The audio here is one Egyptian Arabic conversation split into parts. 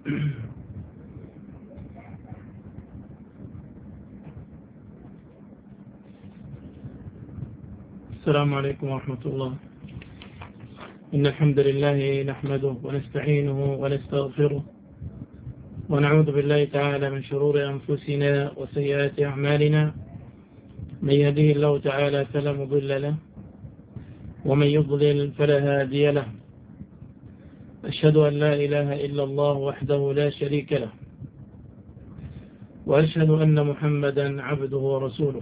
السلام عليكم ورحمة الله إن الحمد لله نحمده ونستعينه ونستغفره ونعوذ بالله تعالى من شرور أنفسنا وسيئات أعمالنا من يهده الله تعالى فلا مضل له ومن يضلل فلا هادي له أشهد أن لا إله إلا الله وحده لا شريك له وأشهد أن محمدا عبده ورسوله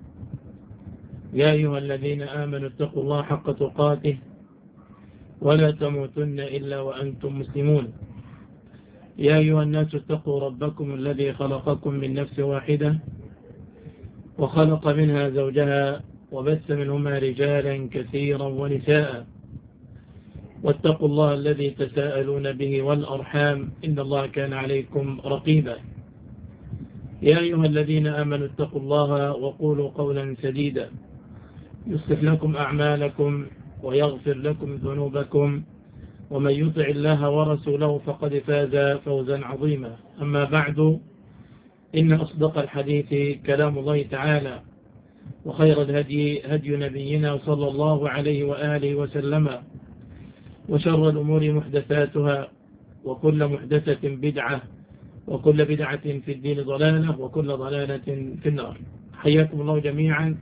يا أيها الذين آمنوا اتقوا الله حق تقاته ولا تموتن إلا وأنتم مسلمون يا أيها الناس اتقوا ربكم الذي خلقكم من نفس واحدة وخلق منها زوجها وبث منهما رجالا كثيرا ونساء واتقوا الله الذي تساءلون به والأرحام إن الله كان عليكم رقيبا يا أيها الذين آمنوا اتقوا الله وقولوا قولا سديدا يصلح لكم أعمالكم ويغفر لكم ذنوبكم ومن يطع الله ورسوله فقد فاز فوزا عظيما أما بعد إن أصدق الحديث كلام الله تعالى وخير الهدي هدي نبينا صلى الله عليه وآله وسلم وشر الأمور محدثاتها وكل محدثة بدعة وكل بدعة في الدين ضلالة وكل ضلالة في النار حياكم الله جميعا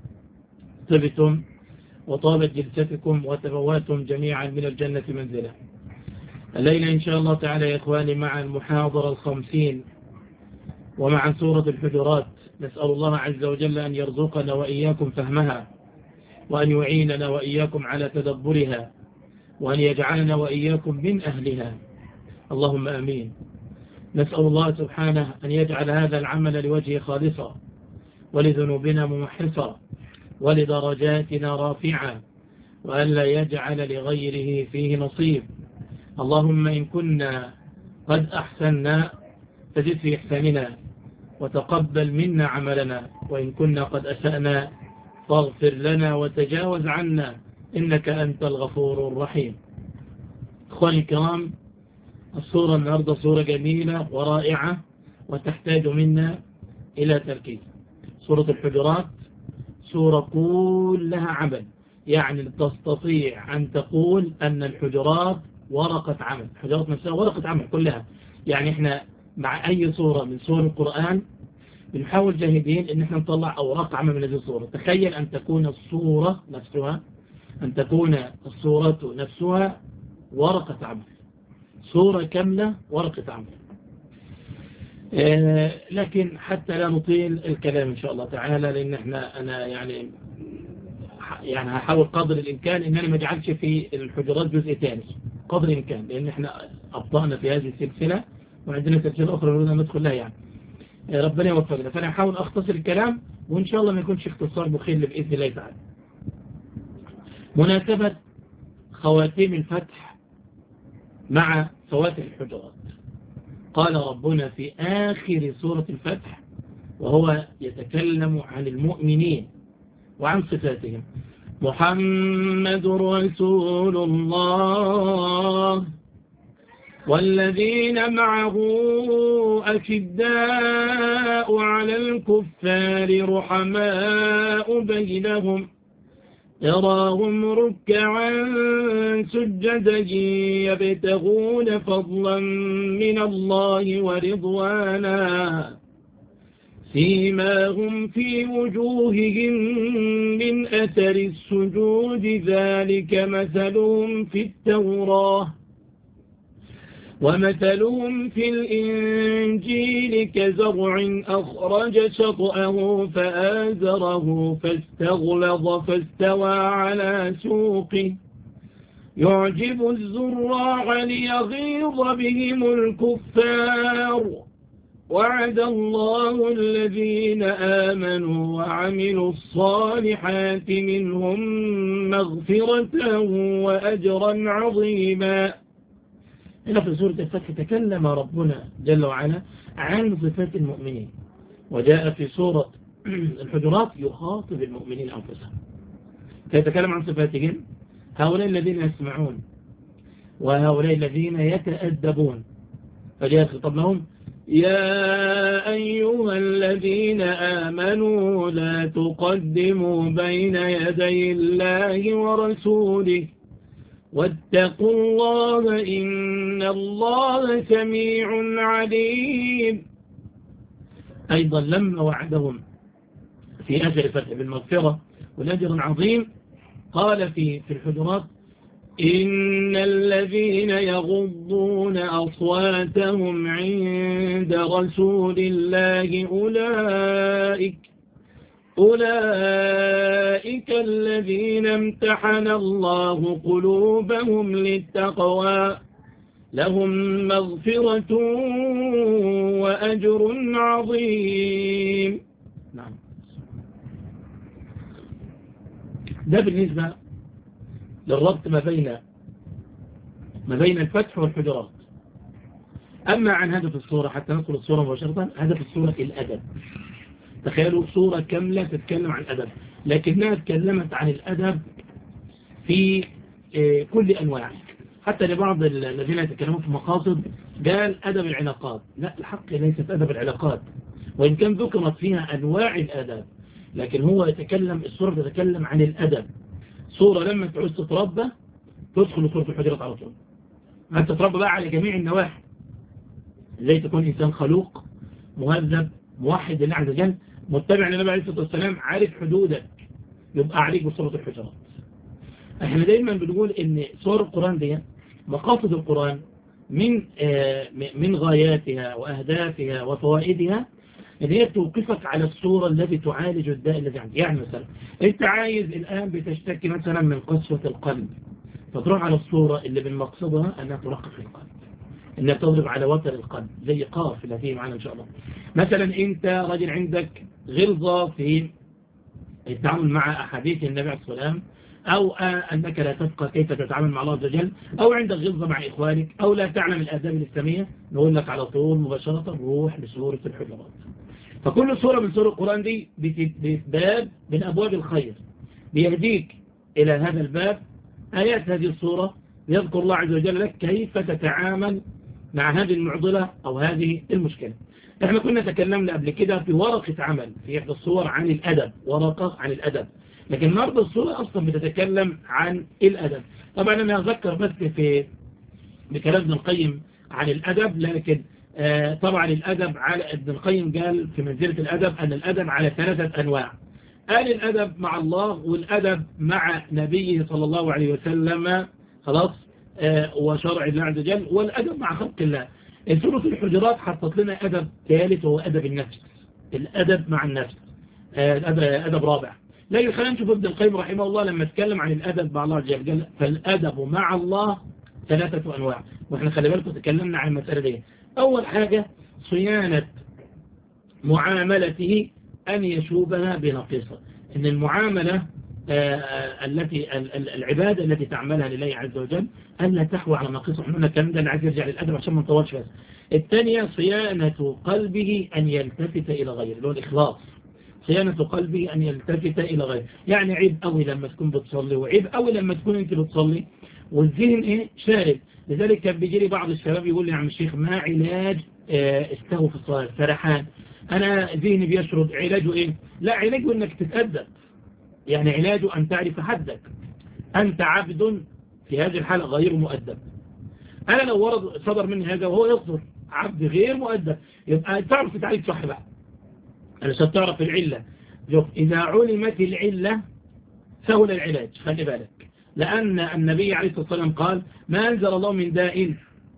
طبتم وطابت جلستكم وتبواتم جميعا من الجنة منزلة الليلة إن شاء الله تعالى يا إخواني مع المحاضرة الخمسين ومع سورة الحجرات نسأل الله عز وجل أن يرزقنا وإياكم فهمها وأن يعيننا وإياكم على تدبرها وأن يجعلنا وإياكم من أهلها اللهم أمين نسأل الله سبحانه أن يجعل هذا العمل لوجهه خالصا ولذنوبنا ممحصا ولدرجاتنا رافعا وأن لا يجعل لغيره فيه نصيب اللهم إن كنا قد أحسننا فزد في إحساننا وتقبل منا عملنا وإن كنا قد أسأنا فاغفر لنا وتجاوز عنا إنك أنت الغفور الرحيم أخواني الكرام الصورة النهاردة صورة جميلة ورائعة وتحتاج منا إلى تركيز سورة الحجرات سورة كلها عمل يعني تستطيع أن تقول أن الحجرات ورقة عمل الحجرات نفسها ورقة عمل كلها يعني احنا مع أي صورة من صور القرآن بنحاول جاهدين ان احنا نطلع أوراق عمل من هذه الصورة تخيل أن تكون الصورة نفسها أن تكون الصورة نفسها ورقة عمل صورة كاملة ورقة عمل لكن حتى لا نطيل الكلام إن شاء الله تعالى لأن احنا أنا يعني يعني هحاول قدر الإمكان إن أنا ما اجعلش في الحجرات جزء ثاني قدر الإمكان لأن احنا أبطأنا في هذه السلسلة وعندنا سلسلة أخرى نريد أن ندخل لها يعني ربنا يوفقنا فأنا هحاول أختصر الكلام وإن شاء الله ما يكونش اختصار مخل بإذن الله تعالى مناسبة خواتيم الفتح مع فواتح الحجرات قال ربنا في آخر سورة الفتح وهو يتكلم عن المؤمنين وعن صفاتهم محمد رسول الله والذين معه أشداء على الكفار رحماء بينهم يراهم ركعا سجدا يبتغون فضلا من الله ورضوانا فيما هم في وجوههم من أثر السجود ذلك مثلهم في التوراة ومثلهم في الإنجيل كزرع أخرج شطأه فآزره فاستغلظ فاستوى على سوقه يعجب الزراع ليغيظ بهم الكفار وعد الله الذين آمنوا وعملوا الصالحات منهم مغفرة وأجرا عظيما هنا في سورة الفتح تكلم ربنا جل وعلا عن صفات المؤمنين وجاء في سورة الحجرات يخاطب المؤمنين أنفسهم فيتكلم عن صفاتهم هؤلاء الذين يسمعون وهؤلاء الذين يتأدبون فجاء خطاب لهم يا أيها الذين آمنوا لا تقدموا بين يدي الله ورسوله واتقوا الله إن الله سميع عليم أيضا لما وعدهم في أجل فتح بالمغفرة والأجر العظيم قال في في الحجرات إن الذين يغضون أصواتهم عند رسول الله أولئك أولئك الذين امتحن الله قلوبهم للتقوى لهم مغفرة وأجر عظيم نعم ده بالنسبة للربط ما بين ما بين الفتح والحجرات أما عن هدف الصورة حتى ندخل الصورة مباشرة هدف الصورة الأدب تخيلوا صورة كاملة تتكلم عن الأدب لكنها تكلمت عن الأدب في كل أنواعه حتى لبعض الذين يتكلمون في مقاصد قال أدب العلاقات لا الحق ليست أدب العلاقات وإن كان ذكرت فيها أنواع الأدب لكن هو يتكلم الصورة تتكلم عن الأدب صورة لما تعوز تتربى تدخل صورة الحجرات على طول أنت تتربى بقى على جميع النواحي ازاي تكون إنسان خلوق مهذب موحد لله عز وجل متبع للنبي عليه الصلاة والسلام عارف حدودك يبقى عليك بصورة الحجرات احنا دايما بنقول ان صور القرآن دي مقاصد القرآن من آه من غاياتها وأهدافها وفوائدها ان هي توقفك على الصورة التي تعالج الداء الذي عندك يعني مثلا انت عايز الآن بتشتكي مثلا من قسوة القلب فتروح على الصورة اللي من مقصدها أنها ترقق القلب انها تضرب على وتر القلب زي قاف اللي هتيجي معنا ان شاء الله مثلا انت راجل عندك غلظة في التعامل مع أحاديث النبي عليه الصلاة والسلام أو أنك لا تفقه كيف تتعامل مع الله عز وجل أو عندك غلظة مع إخوانك أو لا تعلم الآداب الإسلامية نقول لك على طول مباشرة روح لسورة الحجرات فكل سورة من سور القرآن دي باب من أبواب الخير بيهديك إلى هذا الباب آيات هذه السورة يذكر الله عز وجل لك كيف تتعامل مع هذه المعضلة أو هذه المشكلة احنا كنا تكلمنا قبل كده في ورقة عمل في إحدى الصور عن الأدب ورقة عن الأدب لكن النهاردة الصورة أصلا بتتكلم عن الأدب طبعا أنا أذكر بس في بكلام ابن القيم عن الأدب لكن آه طبعا الأدب على ابن القيم قال في منزلة الأدب أن الأدب على ثلاثة أنواع قال الأدب مع الله والأدب مع نبيه صلى الله عليه وسلم خلاص آه وشرع الله عز وجل والأدب مع خلق الله سورة الحجرات حطت لنا أدب ثالث وهو أدب النفس الأدب مع النفس آه أدب رابع لكن خلينا نشوف ابن القيم رحمه الله لما اتكلم عن الأدب مع الله عز وجل قال فالأدب مع الله ثلاثة أنواع وإحنا خلي بالكم تكلمنا عن المسألة دي أول حاجة صيانة معاملته أن يشوبها بنقيصة إن المعاملة آه التي العبادة التي تعملها لله عز وجل ألا تحوى على نقيصة احنا الكلام ده اللي عايز يرجع للأدب عشان ما نطولش بس الثانية صيانة قلبه أن يلتفت إلى غيره اللي هو الإخلاص صيانة قلبه أن يلتفت إلى غيره يعني عيب قوي لما تكون بتصلي وعيب قوي لما تكون أنت بتصلي والذهن إيه شارد لذلك كان بيجي لي بعض الشباب يقول لي يا عم الشيخ ما علاج اه استهو في الصلاة سرحان أنا ذهني بيشرد علاجه إيه لا علاجه إنك تتأدب يعني علاجه أن تعرف حدك أنت عبد في هذه الحالة غير مؤدب أنا لو ورد صدر مني هذا وهو يصدر عبد غير مؤدب يبقى تعرف تعريف صح بقى علشان تعرف العلة إذا علمت العلة سهل العلاج خلي بالك لأن النبي عليه الصلاة والسلام قال ما أنزل الله من داء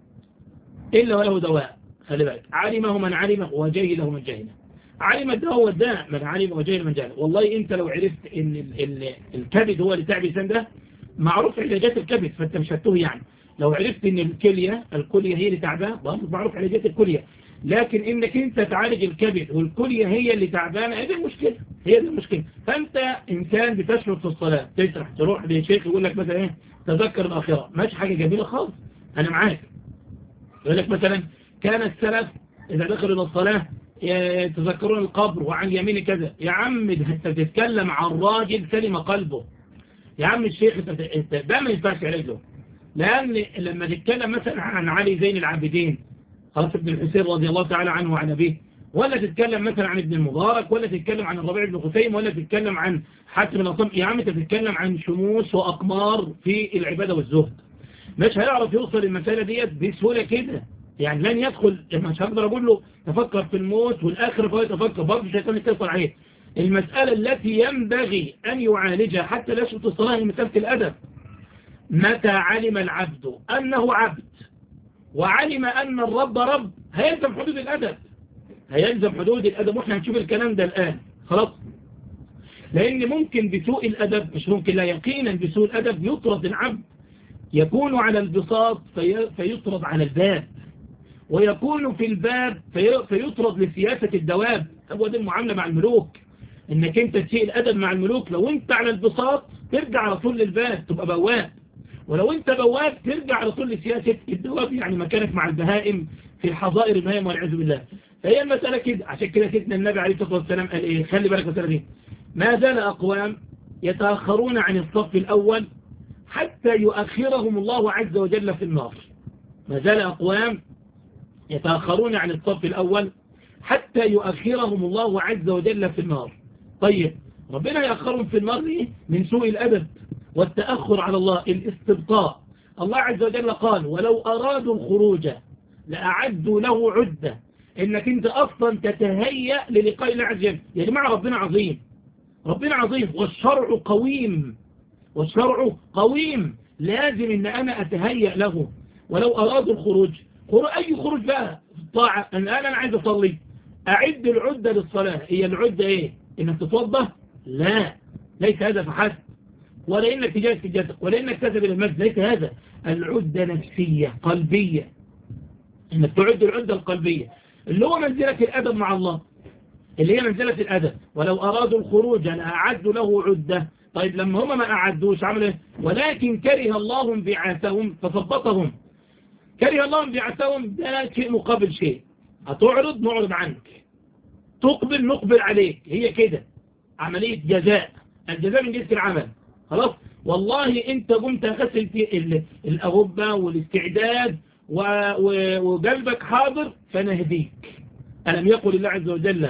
إلا وله دواء خلي بالك علمه من علمه وجهله من جهله علم الدواء هو الداء من علم وجهل من جهله والله أنت لو عرفت إن ال ال الكبد هو اللي تعب الإنسان ده معروف علاجات الكبد فأنت مش هتوه يعني لو عرفت إن الكلية الكلية هي اللي تعبان برضه معروف علاجات الكلية لكن انك انت تعالج الكبد والكلية هي اللي تعبانة هذه المشكلة هي دي المشكلة فانت انسان بتشرب في الصلاة تسرح تروح لشيخ يقول لك مثلا ايه تذكر الاخرة ماشي حاجة جميلة خالص انا معاك يقول لك مثلا كان السلف اذا دخلوا الى الصلاة يتذكرون القبر وعن يمين كذا يا عم انت بتتكلم عن راجل سلم قلبه يا عم الشيخ انت ده ما ينفعش علاج له لان لما تتكلم مثلا عن علي زين العابدين خلاص ابن الحسين رضي الله تعالى عنه وعن أبيه ولا تتكلم مثلا عن ابن المبارك ولا تتكلم عن الربيع بن خثيم ولا تتكلم عن حاتم الأصم يا عم تتكلم عن شموس وأقمار في العبادة والزهد مش هيعرف يوصل المسألة ديت بسهولة كده يعني لن يدخل مش هقدر أقول له تفكر في الموت والآخر فهو يتفكر برضه الشيطان يتصل عليه المسألة التي ينبغي أن يعالجها حتى لا يشرط الصلاة مسألة الأدب متى علم العبد أنه عبد وعلم أن الرب رب هيلزم حدود الأدب هيلزم حدود الأدب وإحنا هنشوف الكلام ده الآن خلاص لأن ممكن بسوء الأدب مش ممكن لا يقينا بسوء الأدب يطرد العبد يكون على البساط في فيطرد على الباب ويكون في الباب في فيطرد لسياسة الدواب هو دي المعاملة مع الملوك انك انت تسيء الادب مع الملوك لو انت على البساط ترجع على طول للباب تبقى بواب ولو انت بواب ترجع على طول لسياسة الدواب يعني مكانك مع البهائم في الحظائر البهائم والعياذ بالله فهي المسألة كده عشان كده سيدنا النبي عليه الصلاة والسلام قال ايه خلي بالك المسألة دي ما زال اقوام يتأخرون عن الصف الاول حتى يؤخرهم الله عز وجل في النار ما زال اقوام يتأخرون عن الصف الاول حتى يؤخرهم الله عز وجل في النار طيب ربنا يأخرهم في النار إيه؟ من سوء الأدب والتأخر على الله الاستبقاء الله عز وجل قال ولو أرادوا الخروج لأعدوا له عدة إنك أنت أصلا تتهيأ للقاء الله عز وجل يا جماعة ربنا عظيم ربنا عظيم والشرع قويم والشرع قويم لازم إن أنا أتهيأ له ولو أرادوا الخروج أي خروج بقى طاعة أن أنا عايز أصلي أعد العدة للصلاة هي العدة إيه إنك تتوضى لا ليس هذا فحسب ولا إنك تجاهز في جسدك ولا إنك تذهب إلى المسجد ليس هذا العدة نفسية قلبية إنك تعد العدة القلبية اللي هو منزلة الأدب مع الله اللي هي منزلة الأدب ولو أرادوا الخروج أن أعدوا له عدة طيب لما هم ما أعدوش عملوا إيه ولكن كره الله انبعاثهم فثبطهم كره الله انبعاثهم ده شيء مقابل شيء هتعرض نعرض عنك تقبل نقبل عليك هي كده عملية جزاء الجزاء من جنس العمل خلاص والله انت قمت اخذت الاغبة والاستعداد وقلبك حاضر فنهديك ألم يقل الله عز وجل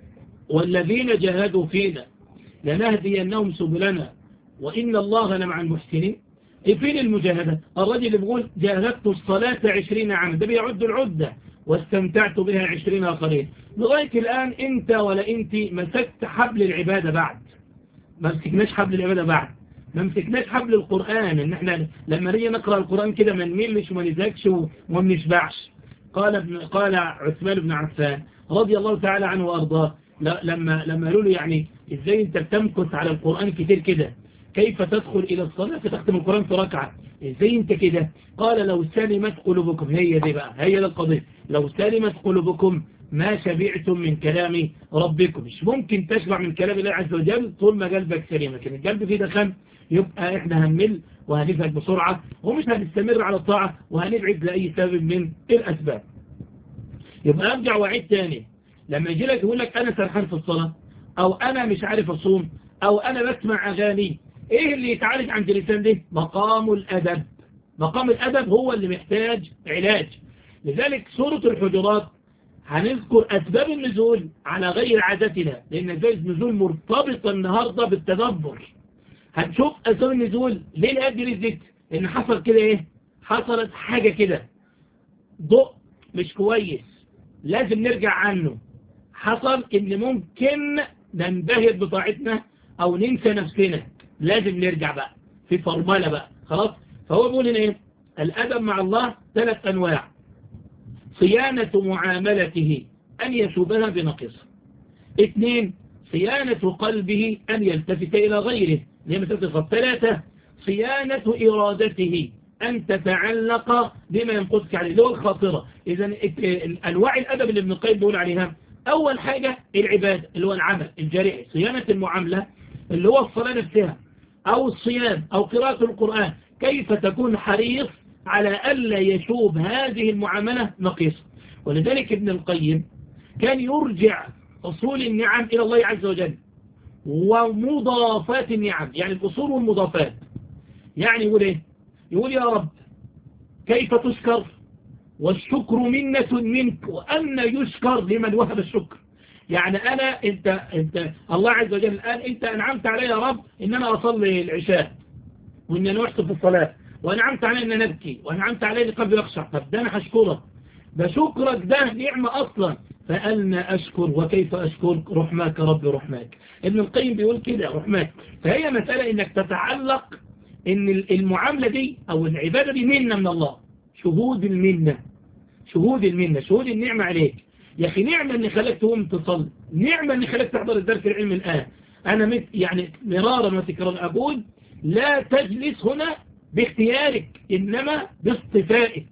والذين جاهدوا فينا لنهدينهم سبلنا وإن الله لمع المحسنين فين المجاهدة الرجل اللي بيقول جاهدت الصلاة عشرين عاما ده بيعد العدة واستمتعت بها عشرين آخرين لغاية الآن انت ولا انت مسكت حبل العبادة بعد ما مسكناش حبل العبادة بعد ما مسكناش حبل القرآن ان احنا لما نيجي نقرأ القرآن كده ما نملش وما نزهقش وما نشبعش قال ابن قال عثمان بن عفان رضي الله تعالى عنه وارضاه لما لما قالوا له يعني ازاي انت بتمكث على القرآن كتير كده كيف تدخل إلى الصلاة فتختم القرآن في ركعة ازاي انت كده قال لو سلمت قلوبكم هي دي بقى هي ده القضية لو سلمت قلوبكم ما شبعتم من كلام ربكم مش ممكن تشبع من كلام الله عز وجل طول ما قلبك سليم لكن القلب فيه دخن يبقى احنا هنمل وهنفهج بسرعة ومش هنستمر على الطاعة وهنبعد لأي سبب من الأسباب يبقى أرجع وعيد تاني لما يجي لك يقول لك أنا سرحان في الصلاة أو أنا مش عارف أصوم أو أنا بسمع أغاني إيه اللي يتعالج عند اللسان ده مقام الأدب مقام الأدب هو اللي محتاج علاج لذلك سورة الحجرات هنذكر أسباب النزول على غير عادتنا لأن أسباب النزول مرتبطة النهاردة بالتدبر هنشوف أسباب النزول ليه لأجل الذكر لأن حصل كده إيه حصلت حاجة كده ضوء مش كويس لازم نرجع عنه حصل إن ممكن ننبهر بطاعتنا أو ننسى نفسنا لازم نرجع بقى في فرمالة بقى خلاص فهو بيقول هنا إيه الأدب مع الله ثلاث أنواع صيانة معاملته أن يشوبها بنقص اثنين صيانة قلبه أن يلتفت إلى غيره لما تتصف ثلاثة صيانة إرادته أن تتعلق بما ينقذك عليه اللي هو الخاطرة إذا أنواع الأدب اللي ابن القيم بيقول عليها أول حاجة العبادة اللي هو العمل الجارحي صيانة المعاملة اللي هو الصلاة نفسها أو الصيام أو قراءة القرآن كيف تكون حريص على ألا يشوب هذه المعاملة نقيصة ولذلك ابن القيم كان يرجع أصول النعم إلى الله عز وجل ومضافات النعم يعني الأصول والمضافات يعني يقول إيه يقول يا رب كيف تشكر والشكر منة منك وأن يشكر لمن وهب الشكر يعني أنا أنت, أنت الله عز وجل الآن أنت أنعمت علي يا رب إن أنا أصلي العشاء وإن أنا أحسن في الصلاة وأنعمت علي إن أنا أبكي وأنعمت علي قلبي يخشع طب ده أنا هشكرك ده شكرك ده نعمة أصلا فأنا أشكر وكيف أشكر رحماك ربي رحماك ابن القيم بيقول كده رحماك فهي مسألة إنك تتعلق إن المعاملة دي أو العبادة دي منة من الله شهود المنة شهود المنة شهود النعمة عليك يا أخي نعمة أني خليك تقوم تصلي نعمة أني خليك تحضر الدرس العلمي الآن أنا مت يعني مرارا وتكرارا أقول لا تجلس هنا باختيارك إنما باصطفائك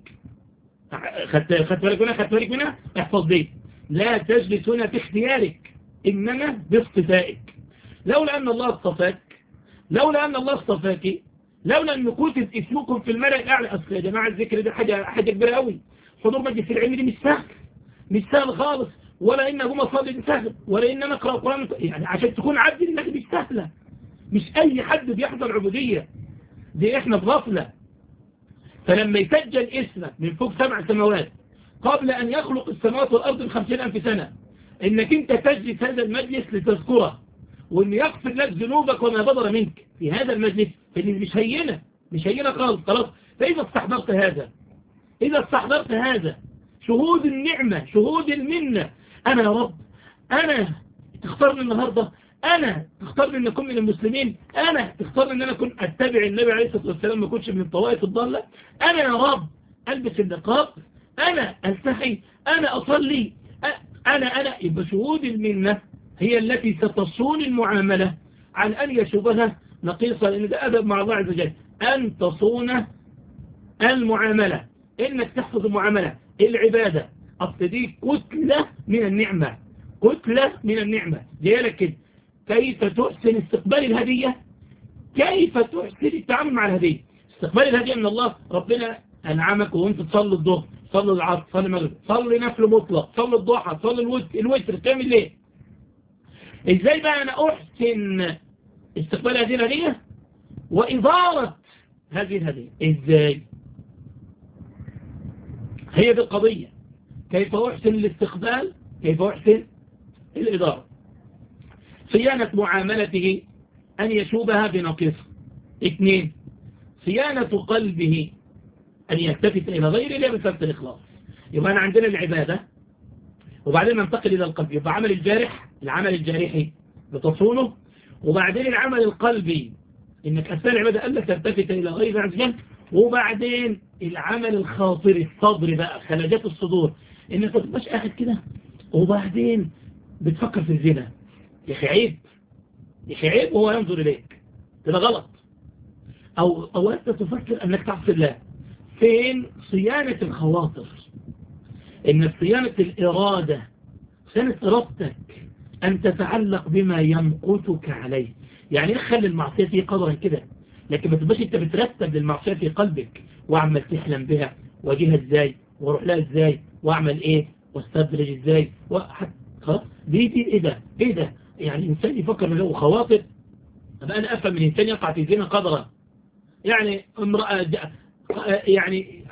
خدت بالك منها خدت بالك منها احفظ دي لا تجلس هنا باختيارك إنما باصطفائك لولا أن الله اصطفاك لولا أن الله اصطفاك لولا أن كتب اسمكم في الملأ الأعلى أصل يا جماعة الذكر ده حاجة حاجة كبيرة قوي حضور مجلس العلم دي مش سهل مش سهل خالص ولا إن أقوم أصلي دي سهل ولا إن أنا أقرأ القرآن يعني عشان تكون عبد لله مش سهلة مش أي حد بيحضر عبودية دي إحنا في غفلة فلما يسجل اسمك من فوق سبع سماوات قبل أن يخلق السماوات والأرض بخمسين ألف سنة إنك أنت تجلس هذا المجلس لتذكره وإن يغفر لك ذنوبك وما بدر منك في هذا المجلس اللي مش هينة مش هينة خالص خلاص فإذا استحضرت هذا إذا استحضرت هذا شهود النعمة شهود المنة أنا يا رب أنا تختارني النهاردة أنا تختارني أن أكون من المسلمين أنا تختارني أن أنا أكون أتبع النبي عليه الصلاة والسلام ما كنتش من الطوائف الضالة أنا يا رب ألبس النقاب أنا ألتحي أنا أصلي أنا أنا يبقى شهود المنة هي التي ستصون المعاملة عن أن يشوبها نقيصة لأن ده أدب مع الله عز وجل أن تصون المعاملة إنك تحفظ المعاملة العبادة أصل دي كتلة من النعمة كتلة من النعمة لك كده كيف تحسن استقبال الهدية كيف تحسن التعامل مع الهدية استقبال الهدية من الله ربنا أنعمك وانت تصلي الظهر صلي العصر صلي المغرب صلي نفل مطلق صلي الضحى صلي الوتر تعمل ليه ازاي بقى انا احسن استقبال هذه الهدية وإدارة هذه الهدية ازاي هي دي القضية كيف أحسن الاستقبال كيف أحسن الإدارة صيانة معاملته أن يشوبها بنقص اثنين صيانة قلبه أن يلتفت إلى غيره لا بسبب الإخلاص يبقى أنا عندنا العبادة وبعدين ننتقل إلى القلب يبقى عمل الجارح العمل الجارحي بتصونه وبعدين العمل القلبي إنك أثناء العبادة ألا تلتفت إلى غير عز وجل وبعدين العمل الخاطري الصدر بقى خلاجات الصدور إنك ما تبقاش قاعد كده وبعدين بتفكر في الزنا يا أخي عيب يا أخي عيب وهو ينظر إليك كده غلط أو, أو أنت تفكر أنك تعصي الله فين صيانة الخواطر إن صيانة الإرادة صيانة إرادتك أن تتعلق بما يمقتك عليه يعني خلي المعصية في قدرا كده لكن ما تبقاش انت بترتب للمعصية في قلبك واعمل تحلم بها واجيها ازاي واروح لها ازاي واعمل ايه واستدرج ازاي خلاص دي دي ايه ده ايه ده يعني انسان يفكر له خواطر طب انا افهم من انسان يقع في زنا قدرا يعني امرأة يعني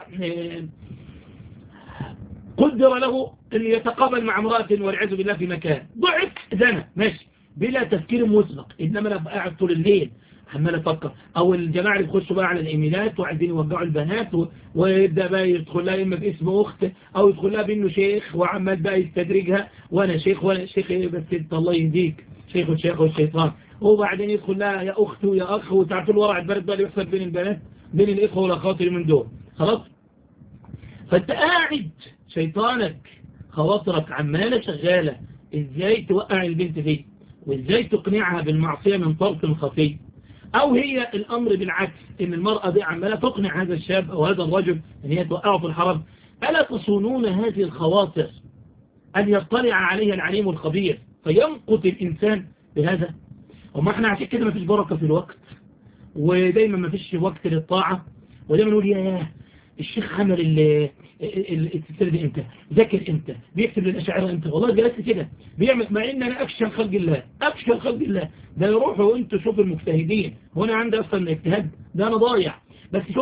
قدر له أن يتقابل مع امرأة والعياذ بالله في مكان ضعف زنا ماشي بلا تفكير مسبق إنما أنا قاعد طول الليل عمال افكر او الجماعه اللي بيخشوا بقى على الايميلات وعايزين يوجعوا البنات و... ويبدا بقى يدخل لها اما باسم اخت او يدخل لها بانه شيخ وعمال بقى يستدرجها وانا شيخ وانا شيخ ايه بس انت الله يهديك شيخ والشيخ والشيطان وبعدين يدخل لها يا اخت ويا اخ وتعرفوا الورع البرد بقى اللي بيحصل بين البنات بين الاخوه والاخوات من دول خلاص فانت قاعد شيطانك خواطرك عمالة شغالة ازاي توقع البنت فيه وازاي تقنعها بالمعصية من طرف خفي او هي الامر بالعكس ان المرأة دي عمالة تقنع هذا الشاب او هذا الرجل ان هي توقعه في الحرم ألا تصونون هذه الخواطر أن يطلع عليها العليم الخبير فينقط الإنسان بهذا وما احنا عشان كده ما فيش بركة في الوقت ودايما ما فيش وقت للطاعة ودايما نقول يا الشيخ عمل السلسلة دي امتى ذاكر امتى بيكتب للأشاعرة امتى والله جلست كده بيعمل مع ان انا اكشن خلق الله اكشن خلق الله ده يروحوا وانتوا شوفوا المجتهدين هو انا عندي اصلا اجتهاد ده انا ضايع بس شوف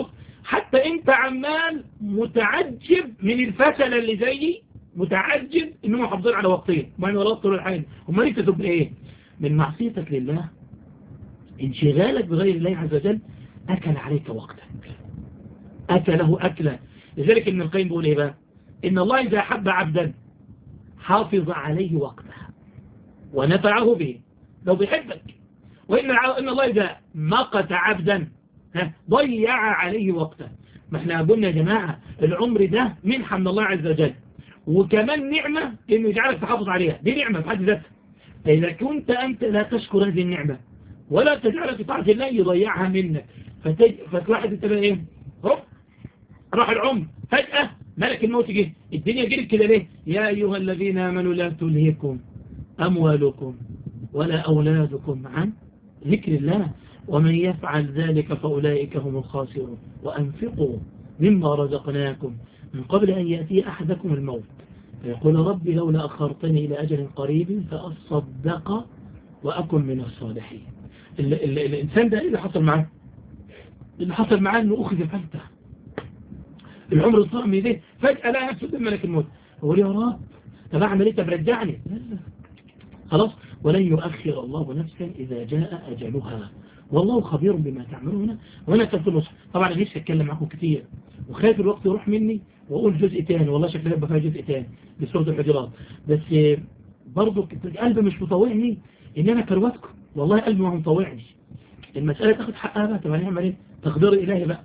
حتى انت عمال متعجب من الفشل اللي زيي متعجب انهم محافظين على وقتين ما انا طول الحين هم انت تبقى ايه من معصيتك لله انشغالك بغير الله عز وجل اكل عليك وقتك اكله اكله لذلك ابن القيم بيقول ايه بقى ان الله اذا حب عبدا حافظ عليه وقته ونفعه به لو بيحبك وإن إن الله إذا مقت عبدا ضيع عليه وقته ما احنا قلنا يا جماعة العمر ده منحة من الله عز وجل وكمان نعمة انه يجعلك تحافظ عليها دي نعمة في حد ذاتها فإذا كنت أنت لا تشكر هذه النعمة ولا تجعلك طاعة الله يضيعها منك فتج... فتلاحظ انت بقى ايه هوب راح العمر فجأة ملك الموت جه الدنيا جرت كده ليه يا أيها الذين آمنوا لا تلهكم أموالكم ولا أولادكم عن ذكر الله ومن يفعل ذلك فأولئك هم الخاسرون وأنفقوا مما رزقناكم من قبل أن يأتي أحدكم الموت فيقول ربي لولا أخرتني إلى أجل قريب فأصدق وأكن من الصالحين ال ال الإنسان ده إيه اللي حصل معاه اللي حصل معاه أنه أخذ فلته العمر الصار من يديه فجأة لا نفسه قدام ملك الموت يقول يا رب طب أعمل إيه طب رجعني خلاص ولن يؤخر الله نفسا إذا جاء أجلها والله خبير بما تعملون وانا كنت نصح طبعا انا نفسي اتكلم معكم كتير وخايف الوقت يروح مني واقول جزء تاني والله شكلها يبقى فيها جزء تاني بسورة الحجرات بس برضو قلبي مش مطوعني ان انا كروتكم والله قلبي ما مطوعني المسألة تاخد حقها بقى طب هنعمل ايه تقدير الهي بقى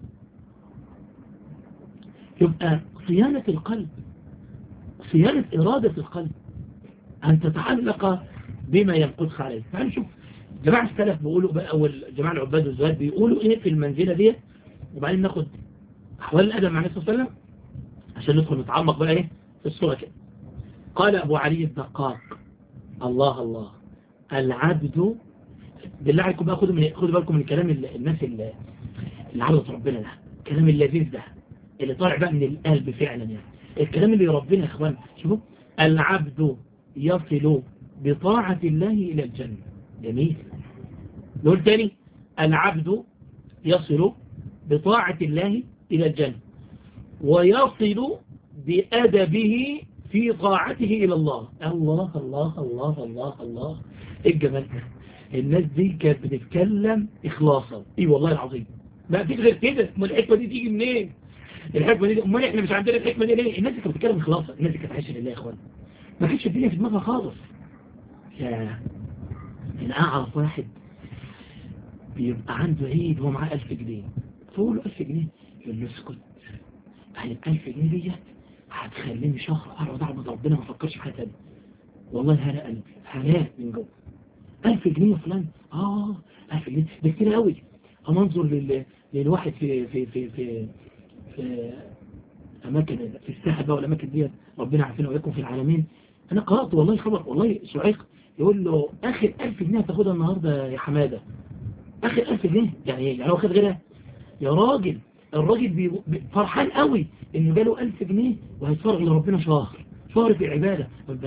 يبقى صيانة القلب صيانة إرادة القلب أن تتعلق بما ينقضك عليه تعالوا نشوف جماعة السلف بيقولوا بقى أو الجماعة العباد والزهاد بيقولوا إيه في المنزلة دي وبعدين ناخد أحوال الأدب مع النبي صلى الله عليه وسلم عشان ندخل نتعمق بقى إيه في الصورة كده قال أبو علي الدقاق الله الله العبد بالله عليكم بقى خدوا من خدوا بالكم من كلام الناس اللي اللي عرضت ربنا ده الكلام اللذيذ ده اللي طالع بقى من القلب فعلا يعني الكلام اللي ربنا يا اخوان شوفوا العبد يصل بطاعة الله إلى الجنة جميل نقول تاني العبد يصل بطاعة الله إلى الجنة ويصل بأدبه في طاعته إلى الله الله الله الله الله الله إيه الجمال الناس دي كانت بتتكلم إخلاصا إيه والله العظيم ما فيش غير كده ما الحكمة دي تيجي منين الحكمة دي امال احنا مش عندنا الحكمة دي ليه الناس دي كانت بتتكلم إخلاصا الناس دي كانت عايشة لله يا إخوان ما كانش الدنيا في دماغها خالص يا أنا أعرف واحد بيبقى عنده عيد وهو معاه ألف جنيه فقول له ألف جنيه يقول له اسكت يعني الألف جنيه دي هتخليني شهر أقعد أعبد ربنا ما أفكرش في حاجة تانية والله هلا قلبي هلاك من جوه ألف جنيه يا فلان آه ألف جنيه ده كتير قوي أما انظر لل... للواحد في في في في, في أماكن في الساحل بقى والأماكن دي ربنا عارفين ويكون في العالمين أنا قرأت والله خبر والله شعيق يقول له آخر ألف جنيه هتاخدها النهاردة يا حمادة آخر ألف جنيه يعني يعني هو خد غيرها يا راجل الراجل بي... فرحان قوي إنه جاله ألف جنيه وهيتفرغ لربنا شهر شهر في العبادة بس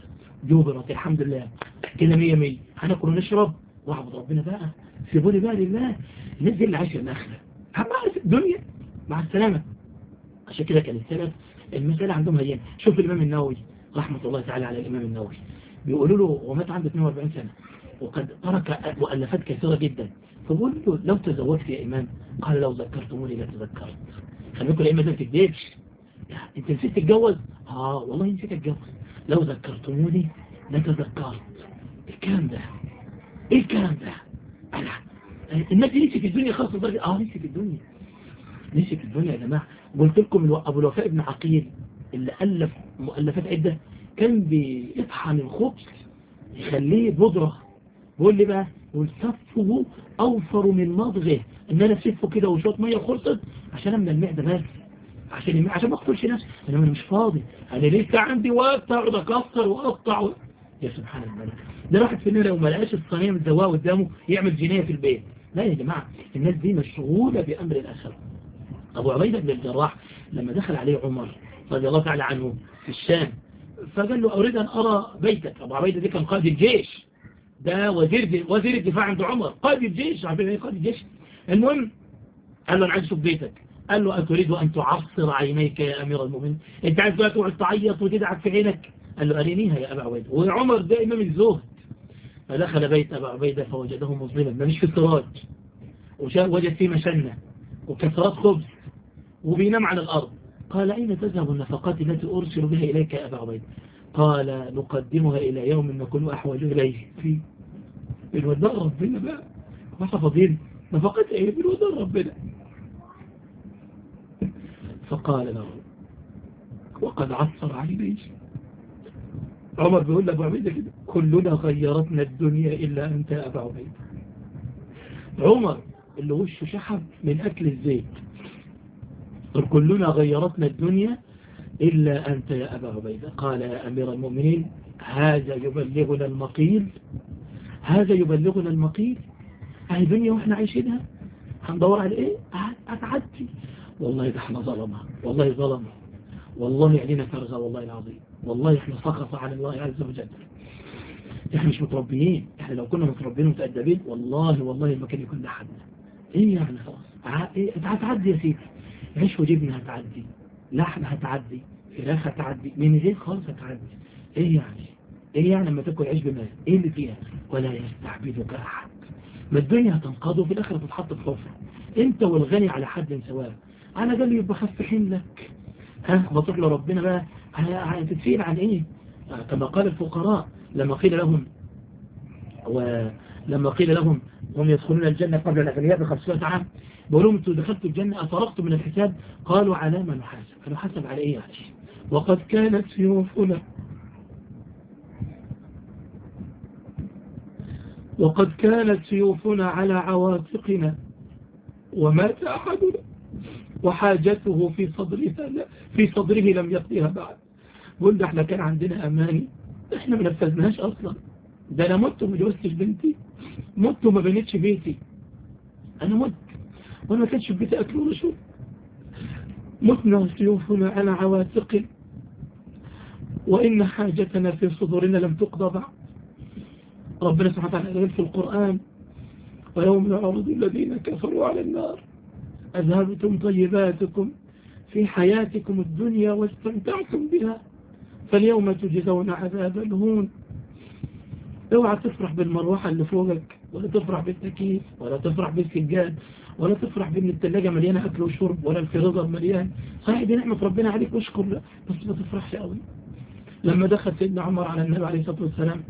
جوبرت الحمد لله كده مية مية هناكل ونشرب واعبد ربنا بقى سيبوني بقى لله الناس دي اللي عايشه الاخره مع الدنيا مع السلامه عشان كده كان السلف المسألة عندهم هي شوف الإمام النووي رحمة الله تعالى على الإمام النووي بيقولوا له ومات عنده 42 سنة وقد ترك مؤلفات كثيرة جدا فبقول له لو تزوجت يا إمام قال لو ذكرتموني لتذكرت خليكم الإمام ما تكذبش انت نسيت تتجوز اه والله نسيت اتجوز لو ذكرتموني لتذكرت الكلام ده ايه الكلام ده انا الناس دي نسيت الدنيا خالص لدرجه اه نسيت الدنيا نسيت الدنيا يا جماعه قلت لكم ابو الوفاء ابن عقيل اللي الف مؤلفات عده كان بيطحن الخبز يخليه بودره بيقول لي بقى يقول صفه اوفر من مضغه ان انا اسفه كده وشويه ميه خلصت عشان املى المعده بس عشان عشان ما اقتلش نفسي انا مش فاضي انا لسه عندي وقت اقعد اكسر واقطع و... يا سبحان الملك ده واحد فينا لو ما لقاش الصينيه متزوقه قدامه يعمل جنيه في البيت لا يا جماعه الناس دي مشغوله بامر الاخره ابو عبيده بن الجراح لما دخل عليه عمر رضي الله تعالى عنه في الشام فقال له اريد ان ارى بيتك ابو عبيده دي كان قائد الجيش ده وزير وزير الدفاع عند عمر قائد الجيش عارفين ايه قائد الجيش المهم قال له أنا عايز أشوف بيتك قال له أتريد أن تعصر عينيك يا أمير المؤمنين أنت عايز بقى تقعد تعيط وتدعك في عينك قال له أرينيها يا أبا عبيدة وعمر ده إمام الزهد فدخل بيت أبا عبيدة فوجده مظلما ما مش في السراج وجد فيه مشنة وكسرات خبز وبينام على الأرض قال أين تذهب النفقات التي أرسل بها إليك يا أبا عبيدة قال نقدمها إلى يوم نكون أحوج إليه فيه بالوداء ربنا بقى وحفظين نفقات إيه بالوداء ربنا فقال له وقد عصر عليه عمر بيقول لأبو عبيدة كده كلنا غيرتنا الدنيا إلا أنت يا أبا عبيدة عمر اللي وشه شحب من أكل الزيت كلنا غيرتنا الدنيا إلا أنت يا أبا عبيدة قال يا أمير المؤمنين هذا يبلغنا المقيل هذا يبلغنا المقيل هاي دنيا وإحنا عايشينها هندور على إيه هتعدي والله ده احنا ظلمة والله ظلمة والله علينا فرغة والله العظيم والله احنا سقط على الله عز وجل احنا مش متربيين احنا لو كنا متربيين ومتأدبين والله والله المكان يكون لحدنا ايه يعني خلاص ايه هتعدي يا سيدي عيش وجبنة هتعدي لحم هتعدي فراخ هتعدي من غير خالص هتعدي ايه يعني ايه يعني لما تاكل عيش بماء ايه اللي فيها ولا يستعبدك احد ما الدنيا هتنقض وفي الاخر تتحط في حفره انت والغني على حد سواء انا ده اللي يبقى خفحين لك ها بطلق لربنا بقى هتتسئل عن ايه كما قال الفقراء لما قيل لهم ولما قيل لهم هم يدخلون الجنة قبل الأغنياء بخمسة عام بقول لهم انتوا دخلتوا الجنة أفرغتوا من الحساب قالوا على ما نحاسب فنحاسب على ايه يعني وقد كانت سيوفنا وقد كانت سيوفنا على عواتقنا ومات أحدنا وحاجته في صدره في صدره لم يقضيها بعد قلنا احنا كان عندنا أماني احنا ما نفذناهاش أصلا ده أنا مت وما جوزتش بنتي مت وما بنتش بيتي أنا مت وأنا ما كانش في بيتي أكل ولا شرب متنا سيوفنا على عواتق وإن حاجتنا في صدورنا لم تقضى بعد ربنا سبحانه وتعالى قال في القرآن ويوم يعرض الذين كفروا على النار أذهبتم طيباتكم في حياتكم الدنيا واستمتعتم بها فاليوم تجزون عذاب الهون اوعى تفرح بالمروحة اللي فوقك ولا تفرح بالتكييف ولا تفرح بالسجاد ولا تفرح بان التلاجة مليانة اكل وشرب ولا الفريزر مليان صحيح دي نعمة ربنا عليك واشكر بس ما تفرحش قوي لما دخل سيدنا عمر على النبي عليه الصلاة والسلام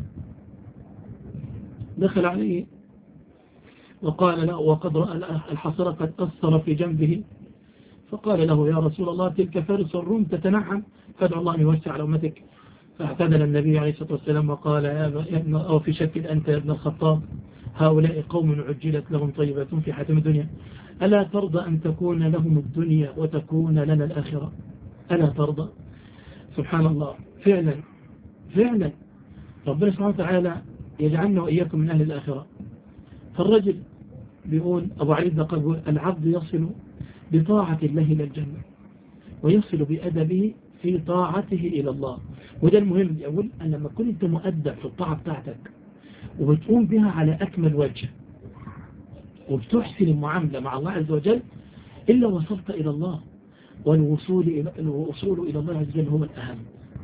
دخل عليه وقال له وقد رأى الحصرة قد أثر في جنبه فقال له يا رسول الله تلك فارس الروم تتنعم فادعو الله أن يوسع على أمتك فاعتدل النبي عليه الصلاة والسلام وقال يا ابن أو في شك أنت يا ابن الخطاب هؤلاء قوم عجلت لهم طيبة في حاتم الدنيا ألا ترضى أن تكون لهم الدنيا وتكون لنا الآخرة ألا ترضى سبحان الله فعلا فعلا ربنا سبحانه وتعالى يجعلنا وإياكم من أهل الآخرة فالرجل بيقول أبو علي بن قال العبد يصل بطاعة الله إلى الجنة ويصل بأدبه في طاعته إلى الله وده المهم يقول أن لما كنت مؤدب في الطاعة بتاعتك وبتقوم بها على أكمل وجه وبتحسن المعاملة مع الله عز وجل إلا وصلت إلى الله والوصول إلى, الوصول إلى الله عز وجل هو الأهم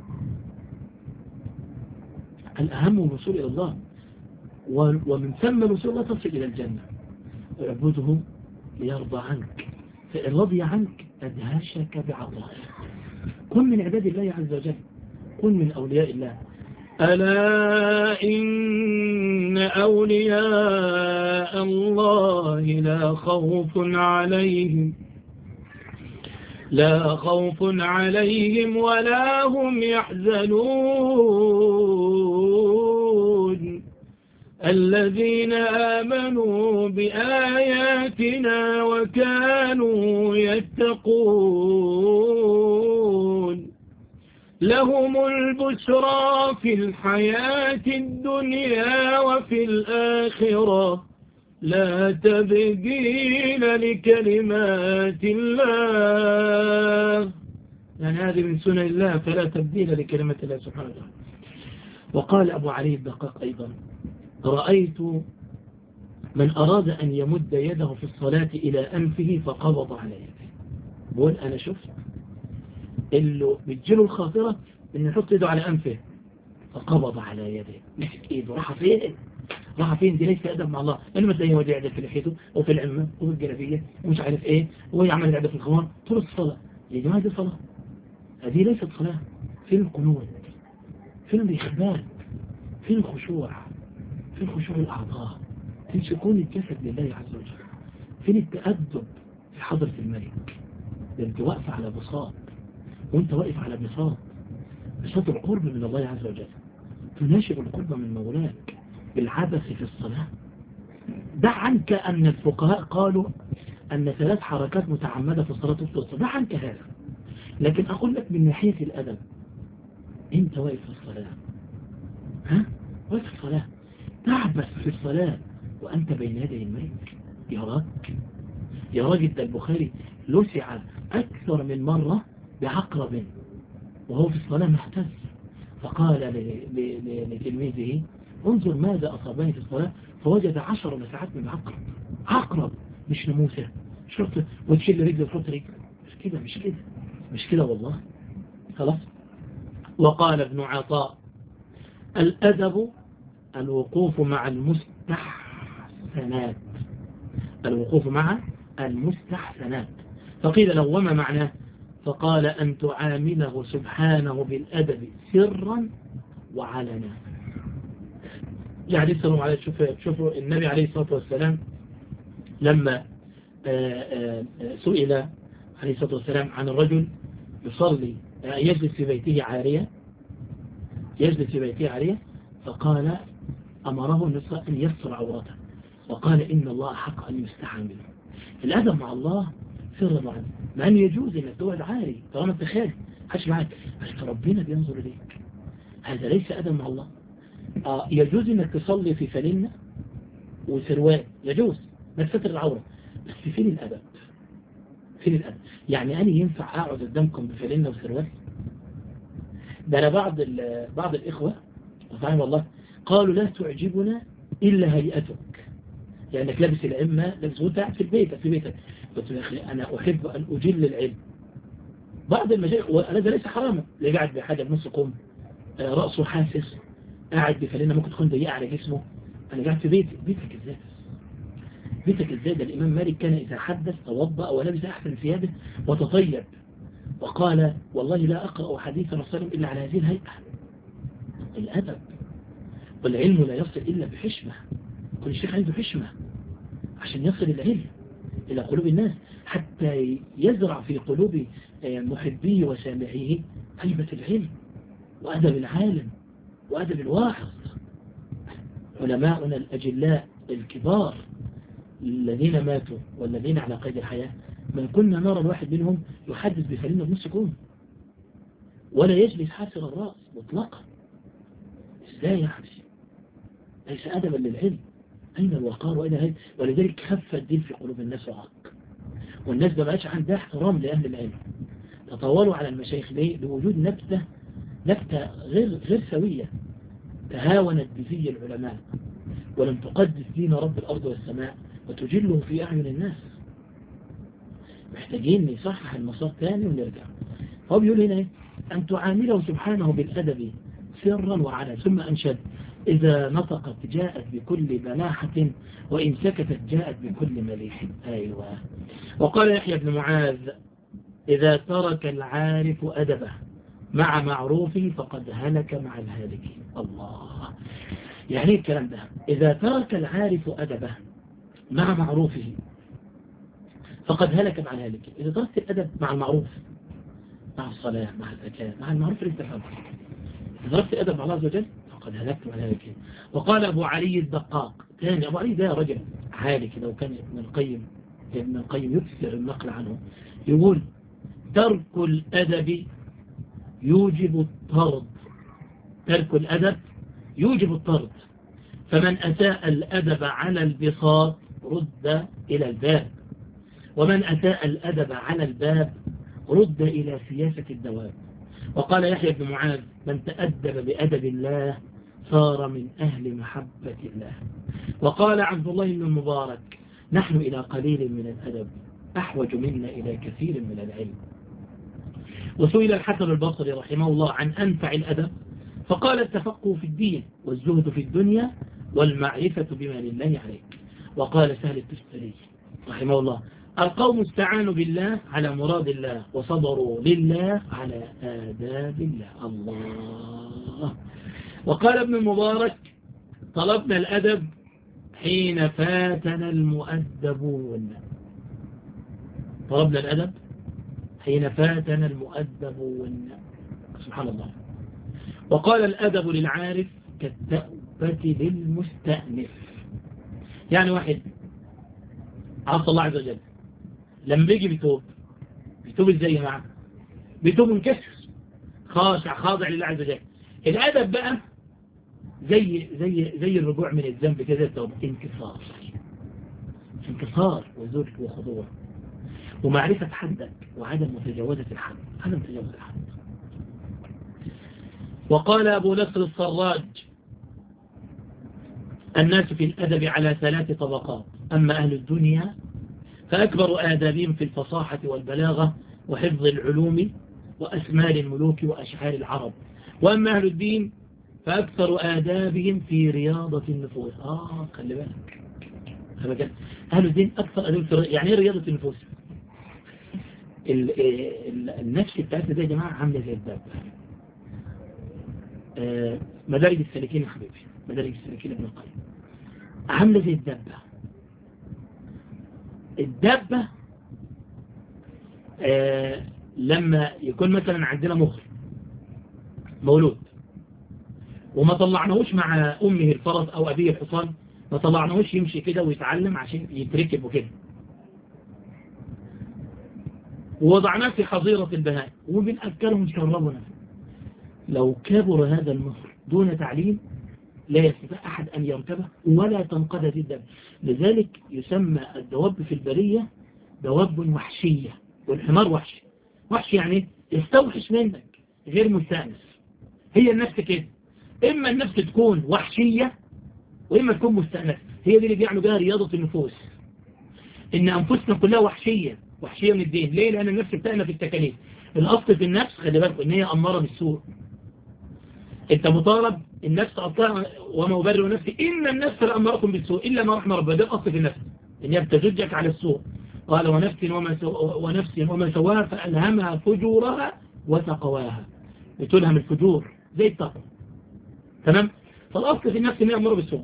الأهم الوصول إلى الله ومن ثم الوصول الله تصل إلى الجنة اعبده ليرضى عنك فإن رضي عنك أدهشك بعطائه كن من عباد الله عز وجل كن من أولياء الله ألا إن أولياء الله لا خوف عليهم لا خوف عليهم ولا هم يحزنون الذين آمنوا بآياتنا وكانوا يتقون لهم البشرى في الحياة الدنيا وفي الآخرة لا تبديل لكلمات الله يعني هذه من سنة الله فلا تبديل لكلمات الله سبحانه وتعالى وقال أبو علي الدقاق أيضا رأيت من أراد أن يمد يده في الصلاة إلى أنفه فقبض على يده بقول أنا شفت اللي بتجيله الخاطرة أن يحط يده على أنفه فقبض على يده مسك إيده راح فين راح فين دي ليس أدب مع الله أنا ما تلاقيه ودي يعدل في لحيته وفي العمة وفي الجلابية ومش عارف إيه ويعمل يعدل في الخمار طول الصلاة يا جماعة دي صلاة هذه ليست صلاة فين القنوت فين الإخبار فين الخشوع فين خشوع الأعضاء فين سكون الجسد لله عز وجل فين التأدب في حضرة الملك ده انت واقف على بساط وانت واقف على بساط بساط القرب من الله عز وجل تناشر القرب من مولاك بالعبث في الصلاة دع عنك أن الفقهاء قالوا أن ثلاث حركات متعمدة في الصلاة تفضل دع عنك هذا لكن أقول لك من ناحية الأدب أنت واقف في الصلاة ها واقف في الصلاة تعبث في الصلاة وأنت بين يدي الملك يراك يا راجل ده البخاري لسع أكثر من مرة بعقرب وهو في الصلاة محتز فقال لتلميذه انظر ماذا أصابني في الصلاة فوجد عشر مساحات من عقرب عقرب مش نموسة شرط وتشيل رجل وتحط رجل مش كده مش كده مش كده والله خلاص وقال ابن عطاء الأدب الوقوف مع المستحسنات الوقوف مع المستحسنات فقيل له وما معناه فقال أن تعامله سبحانه بالأدب سرا وعلنا يعني السلام عليه شوفوا شوفوا النبي عليه الصلاة والسلام لما سئل عليه الصلاة والسلام عن الرجل يصلي يجلس في بيته عارية يجلس في بيته عارية فقال أمره النصر أن يستر عورته وقال إن الله حق أن يستحى منه الأدب مع الله سر معنا مع أنه يجوز أنك تقعد عاري طالما أنت خارج حش معك بس ربنا بينظر إليك هذا ليس أدب مع الله آه يجوز أنك تصلي في فلنة وسروال يجوز انك ستر العورة بس فين الأدب فين الأدب يعني أنا ينفع أقعد قدامكم بفلنة وسروال ده أنا بعض بعض الإخوة فاهم والله قالوا لا تعجبنا إلا هيئتك يعني انك لابس العمة لابس وانت قاعد في البيت في بيتك قلت يا أخي أنا أحب أن أجل العلم بعض المشايخ وهذا ليس حراما اللي قاعد بحاجة بنص قوم رأسه حاسس قاعد بفلينة ممكن تكون ضيقة على جسمه أنا قاعد في بيتي بيتك ازاي بيتك ازاي ده الإمام مالك كان إذا حدث توضأ ولبس أحسن ثيابه وتطيب وقال والله لا أقرأ حديث رسول إلا على هذه الهيئة الأدب والعلم لا يصل إلا بحشمة كل شيخ عنده حشمة عشان يصل العلم إلى قلوب الناس حتى يزرع في قلوب محبيه وسامعيه هيبة العلم وأدب العالم وأدب الواعظ علماؤنا الأجلاء الكبار الذين ماتوا والذين على قيد الحياة ما كنا نرى الواحد منهم يحدث بفلين بنص كون ولا يجلس حافر الرأس مطلقا ازاي يا حبيبي ليس أدبا للعلم أين الوقار وأين العلم ولذلك خف الدين في قلوب الناس وعق والناس ما بقاش عندها احترام لأهل العلم تطوروا على المشايخ ليه لوجود نبتة نبتة غير غير سوية تهاونت بزي العلماء ولم تقدس دين رب الأرض والسماء وتجله في أعين الناس محتاجين نصحح المسار تاني ونرجع هو بيقول هنا أن تعامله سبحانه بالأدب سرا وعلا ثم أنشد إذا نطقت جاءت بكل بلاحة وإن سكتت جاءت بكل مليح أيوة وقال يحيى بن معاذ إذا ترك العارف أدبه مع معروفه فقد هلك مع الهالكين الله يعني الكلام ده إذا ترك العارف أدبه مع معروفه فقد هلك مع الهالكين إذا تركت الأدب مع المعروف مع الصلاة مع الزكاة مع المعروف اللي انت إذا تركت الأدب مع الله عز وجل فقد هلكت مع الهالكين وقال أبو علي الدقاق ثاني أبو علي ده رجل عالي كده وكان ابن القيم ابن القيم يكثر النقل عنه يقول ترك الأدب يوجب الطرد ترك الأدب يوجب الطرد فمن أساء الأدب على البساط رد إلى الباب ومن أساء الأدب على الباب رد إلى سياسة الدواب وقال يحيى بن معاذ من تأدب بأدب الله صار من أهل محبة الله وقال عبد الله بن المبارك نحن إلى قليل من الأدب أحوج منا إلى كثير من العلم وسئل الحسن البصري رحمه الله عن أنفع الأدب فقال التفقه في الدين والزهد في الدنيا والمعرفة بما لله عليك وقال سهل التستري رحمه الله القوم استعانوا بالله على مراد الله وصبروا لله على آداب الله الله وقال ابن المبارك طلبنا الأدب حين فاتنا المؤدبون طلبنا الأدب حين فاتنا المؤدبون سبحان الله وقال الأدب للعارف كالتأبة للمستأنف يعني واحد عصى الله عز وجل لما بيجي بيتوب بيتوب ازاي يا جماعه بيتوب منكسر خاشع خاضع لله عز وجل الادب بقى زي زي زي الرجوع من الذنب كده التوبه انكسار انكسار وذل وخضوع ومعرفة حدك وعدم متجاوزة الحد عدم تجاوز الحد وقال أبو نصر الصراج الناس في الأدب على ثلاث طبقات أما أهل الدنيا فأكبر آدابهم في الفصاحة والبلاغة وحفظ العلوم وأسمال الملوك وأشعار العرب وأما أهل الدين فأكثر آدابهم في رياضة النفوس آه خلي بالك خلي بالك أهل الدين أكثر آدابهم في يعني رياضة النفوس النفس بتاعتنا ده يا جماعة عاملة زي الدابة آه مدارج السالكين يا حبيبي مدارج السالكين ابن القيم عاملة زي الدابة الدابة آه لما يكون مثلا عندنا مخر مولود وما طلعناهوش مع أمه الفرس أو أبيه الحصان ما طلعناهوش يمشي كده ويتعلم عشان يتركب وكده ووضعناه في حظيرة البهائم وبنأكلهم شربنا لو كبر هذا المصر دون تعليم لا يستطيع أحد أن يركبه ولا تنقذ جدا لذلك يسمى الدواب في البرية دواب وحشية والحمار وحشي وحشي يعني يستوحش منك غير مستأنس هي النفس كده إما النفس تكون وحشية وإما تكون مستأنسة هي دي اللي بيعملوا بها رياضة النفوس إن أنفسنا كلها وحشية وحشية من الدين ليه لأن النفس بتاعنا في التكاليف الأصل في النفس خلي بالكم إن هي أمارة بالسوء انت مطالب النفس أصلا وما أبرر نفسي إن النفس لأمركم بالسوء إلا ما رحم ربنا ده الأصل في النفس إن هي بتجدك على السوء قال ونفس وما, سو... ونفس وما سواها فألهمها فجورها وتقواها بتلهم الفجور زي التقوى تمام فالأصل في النفس إن هي أمر بالسوء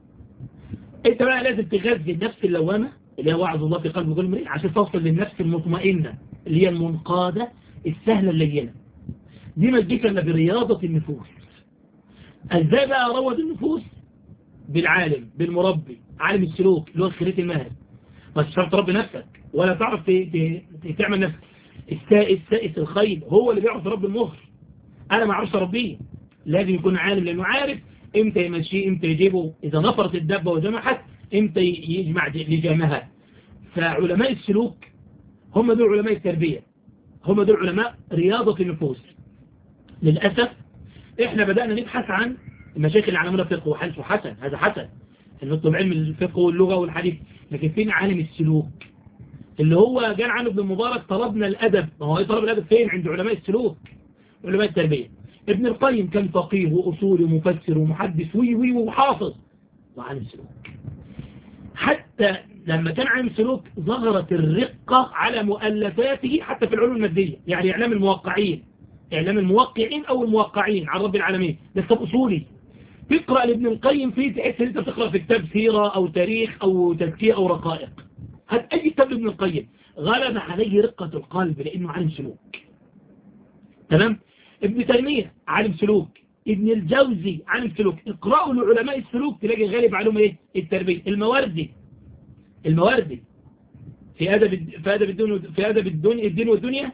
انت بقى لازم تغذي النفس اللوامة اللي هي وعظ الله في قلب كل مريء عشان توصل للنفس المطمئنة اللي هي المنقادة السهلة اللينة دي ما تجيش الا برياضة النفوس ازاي بقى اروض النفوس بالعالم بالمربي عالم السلوك اللي هو الخريط الماهر بس شرط تربي نفسك ولا تعرف تعمل نفسك السائس سائس الخيل هو اللي بيعرف رب المهر انا ما اعرفش اربيه لازم يكون عالم لانه عارف امتى يمشيه امتى يجيبه اذا نفرت الدبة وجمعت امتى يجمع لجامها فعلماء السلوك هم دول علماء التربية هم دول علماء رياضة النفوس للأسف احنا بدأنا نبحث عن المشايخ اللي علمونا الفقه وحديث وحسن هذا حسن نطلب علم الفقه واللغة والحديث لكن فين عالم السلوك اللي هو جاء عنه ابن مبارك طلبنا الأدب ما هو طلب الأدب فين عند علماء السلوك علماء التربية ابن القيم كان فقيه وأصول ومفسر ومحدث وي وي وحافظ وعالم سلوك حتى لما كان عالم سلوك ظهرت الرقة على مؤلفاته حتى في العلوم المادية يعني إعلام الموقعين إعلام الموقعين أو الموقعين عن رب العالمين ده كتاب أصولي تقرأ لابن القيم فيه تحس ان انت بتقرأ في كتاب سيرة أو تاريخ أو تزكية أو رقائق هات أي كتاب لابن القيم غلب عليه رقة القلب لأنه عالم سلوك تمام ابن تيمية عالم سلوك ابن الجوزي عالم سلوك اقرأوا لعلماء السلوك تلاقي غالب عليهم ايه التربية المواردي المواردي في أدب في أدب الدنيا في أدب الدنيا الدين والدنيا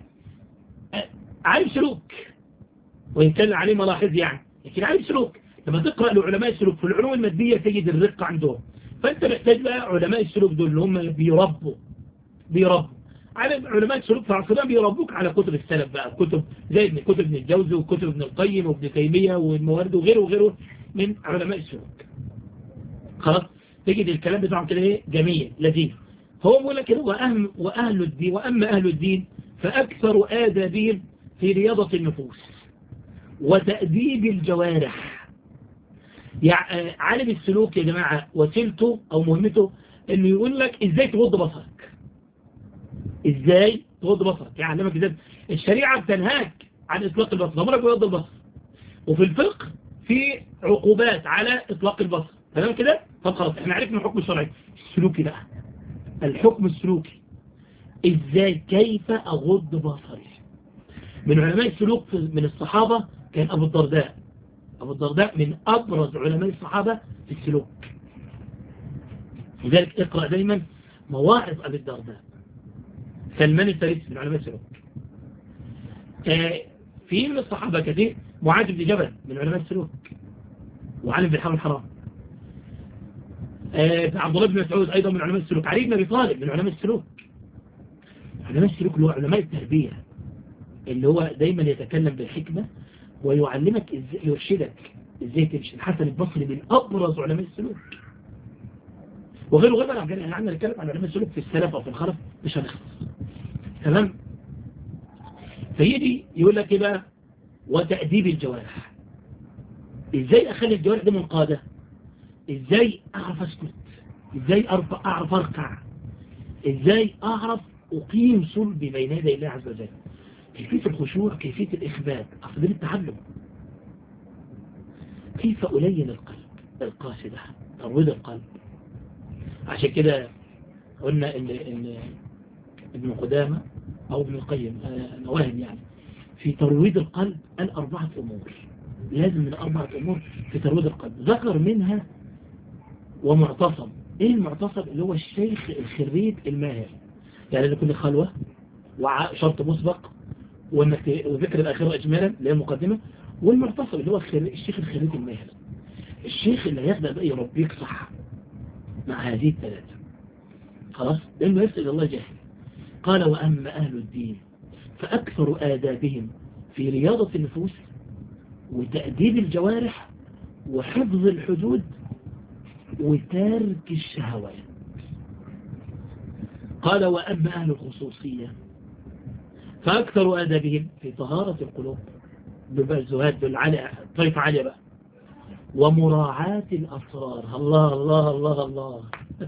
عالم سلوك وإن كان عليه ملاحظ يعني لكن عالم سلوك لما تقرأ لعلماء السلوك في العلوم المادية تجد الرقة عندهم فأنت محتاج بقى علماء السلوك دول اللي هم بيربوا بيربوا على علماء السلوك في عصرنا بيربوك على كتب السلف بقى كتب زي ابن كتب ابن الجوزي وكتب ابن القيم وابن تيمية والموارد وغيره وغيره من علماء السلوك خلاص تجد الكلام بتاعهم كده ايه جميل لذيذ هو بيقول لك كده وأهم وأهل الدين وأما أهل الدين فأكثر آدابهم في رياضة النفوس وتأديب الجوارح يعني عالم السلوك يا جماعة وسيلته أو مهمته انه يقول لك ازاي تغض بصرك ازاي تغض بصرك يعلمك ازاي الشريعة بتنهاك عن اطلاق البصر امرك بغض البصر وفي الفقه في عقوبات على اطلاق البصر تمام كده طب خلاص احنا عرفنا الحكم الشرعي السلوكي بقى الحكم السلوكي ازاي كيف اغض بصري من علماء السلوك من الصحابة كان ابو الدرداء ابو الدرداء من ابرز علماء الصحابة في السلوك لذلك اقرأ دايما مواعظ ابي الدرداء سلمان الفارسي من علماء السلوك في من الصحابة كثير معاذ بن جبل من علماء السلوك وعالم بالحرام الحرام عبد الله بن مسعود أيضا من علماء السلوك علي بن أبي طالب من علماء السلوك علماء السلوك اللي هو علماء التربية اللي هو دايما يتكلم بالحكمة ويعلمك ازاي يرشدك ازاي تمشي الحسن البصري من أبرز علماء السلوك وغيره غير بقى احنا عندنا نتكلم عن علماء السلوك في السلف أو في الخلف مش هنخلص تمام فيجي يقول لك ايه بقى وتأديب الجوارح ازاي اخلي الجوارح دي منقادة ازاي اعرف اسكت ازاي ارفع اعرف اركع ازاي اعرف اقيم صلبي بين يدي الله عز وجل كيفية الخشوع كيفية الاخبات اصل دي التعلم كيف الين القلب القاسدة ترويض القلب عشان كده قلنا ان ان ابن قدامة او ابن القيم انا واهم يعني في ترويض القلب قال اربعة امور لازم من اربعة امور في ترويض القلب ذكر منها ومعتصم ايه المعتصم اللي هو الشيخ الخريج الماهر يعني لكل خلوة وشرط مسبق وانك وذكر الاخيرة اجمالا اللي هي المقدمة والمعتصم اللي هو الشيخ الخريج الماهر الشيخ اللي هيقدر بقى يربيك صح مع هذه الثلاثة خلاص لانه يسأل الله جاهل قال وأما أهل الدين فأكثر آدابهم في رياضة النفوس وتأديب الجوارح وحفظ الحدود وترك الشهوات قال وأما أهل الخصوصية فأكثر آدابهم في طهارة القلوب ببقى الزهاد بالعلي طيف عالية بقى ومراعاة الأسرار الله الله الله الله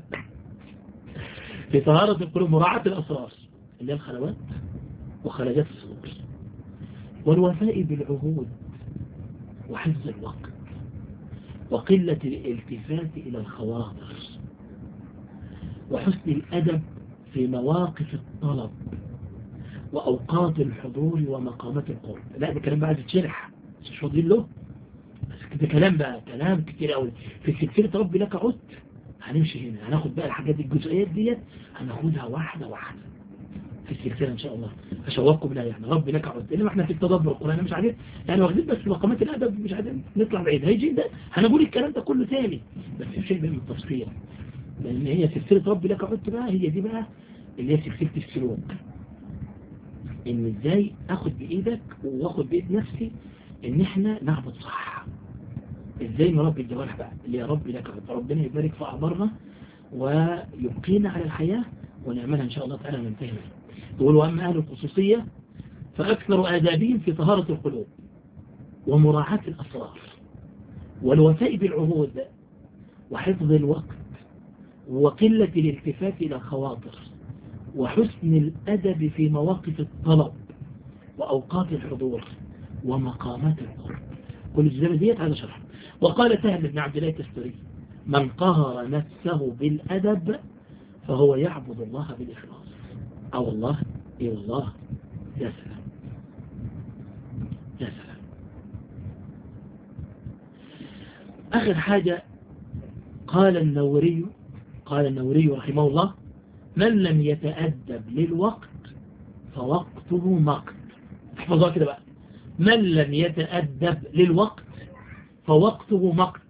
في طهارة القلوب مراعاة الأسرار اللي هي الخلوات وخلاجات الصدور والوفاء بالعهود وحفظ الوقت وقلة الالتفات إلى الخواطر وحسن الأدب في مواقف الطلب وأوقات الحضور ومقامات القرب لا ده كلام بقى عايز يتشرح مش فاضيين له بس ده كلام بقى كلام كتير قوي في سلسلة ربي لك عدت هنمشي هنا هناخد بقى الحاجات دي الجزئيات ديت هناخدها واحدة واحدة في السلسلة ان شاء الله اشوقكم بلا يعني ربي لك عدت انما احنا في التدبر القرآن مش عارفين يعني واخدين بس مقامات الادب مش عارفين نطلع بعيد هيجي ده هنقول الكلام ده كله تاني بس في شيء من التفصيل لان هي سلسلة ربي لك عدت بقى هي دي بقى اللي هي سلسلة السلوك ان ازاي اخد بايدك واخد بايد نفسي ان احنا نعبد صح ازاي نربي الجوارح بقى اللي يا رب لك ربنا يبارك في اعمارنا ويبقينا على الحياة ونعملها ان شاء الله تعالى ننتهي منها يقول واما اهل الخصوصية فاكثر ادابهم في طهارة القلوب ومراعاة الاسرار والوفاء بالعهود وحفظ الوقت وقلة الالتفات الى الخواطر وحسن الادب في مواقف الطلب واوقات الحضور ومقامات القرب كل الجزء ديت هذا شرح وقال سهل بن عبد الله التستري من قهر نفسه بالأدب فهو يعبد الله بالإخلاص أو والله إيه والله يا سلام يا سلام آخر حاجة قال النوري قال النوري رحمه الله من لم يتأدب للوقت فوقته مقت احفظها كده بقى من لم يتأدب للوقت فوقته مقت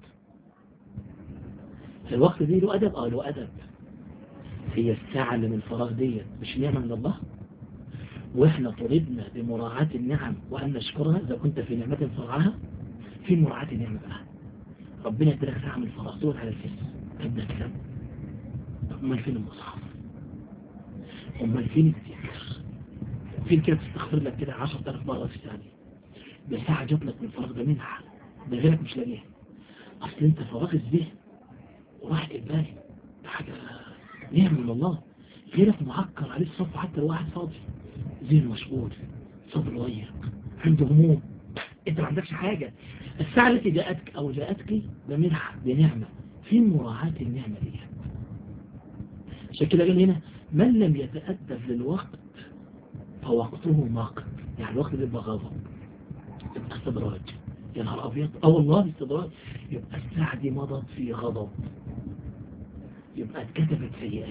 الوقت دي له أدب اه له أدب هي الساعة اللي من الفراغ دي مش نعمة من الله واحنا طلبنا بمراعاة النعم وأن نشكرها إذا كنت في نعمة فرعها في مراعاة النعمة بقى ربنا يديلك ساعة من الفراغ دول على الفيس تبدأ كلام امال فين المصحف امال فين الذكر فين كده تستغفر لك كده 10000 مرة في الثانية ده ساعة جات لك من الفراغ ده منها ده غيرك مش لاقيها اصل انت فراغ الذهن وراحة البال ده حاجة نعم من الله غيرك معكر عليه الصف حتى لو واحد فاضي ذهن مشغول صدر ضيق عنده هموم انت ما عندكش حاجة الساعة التي جاءتك او جاءتك ده منحة بنعمة فين مراعاة النعمة دي عشان كده قال هنا من لم يتأدب للوقت فوقته ماقت يعني الوقت بيبقى غضب يبقى استدراج يا نهار ابيض اه والله استدراج يبقى الساعة دي مضت في غضب يبقى اتكتبت سيئات